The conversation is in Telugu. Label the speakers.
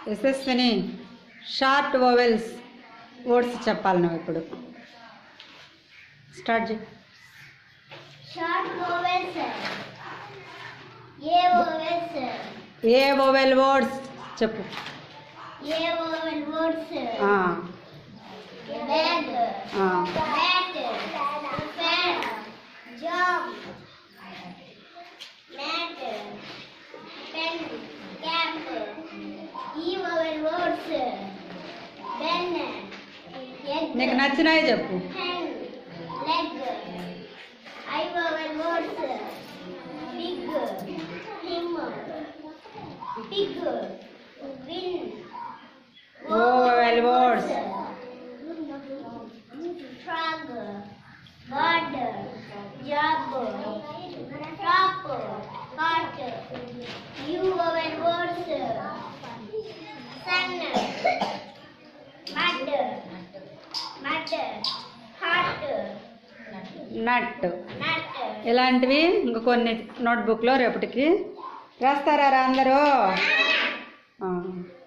Speaker 1: యశస్విని షార్ట్ ఓవెల్స్ వర్డ్స్ చెప్పాలి నువ్వు ఇప్పుడు స్టార్ట్ చేయి
Speaker 2: Short vowels. A vowels.
Speaker 1: A vowel words చెప్పు
Speaker 2: A vowel words.
Speaker 1: ఆ,
Speaker 2: Bag.
Speaker 1: ఆ.
Speaker 2: Bat. Fan. Job. Mat. Pen. Cap. E vowel words. Pen. Egg.
Speaker 1: నీకు నచ్చినవి చెప్పు
Speaker 2: Hen. Leg. I vowel words. Big. Him. Pig. Win.
Speaker 1: O vowel words.
Speaker 2: Frog. Bird. Job. Top. Cot. U vowel words. Sun. Mud. Mud. Heart.
Speaker 1: Nut
Speaker 2: Nut.
Speaker 1: ఇలాంటివి ఇంక కొన్ని నోట్బుక్లో రేపటికి రాస్తారా రా అందరూ ఆ.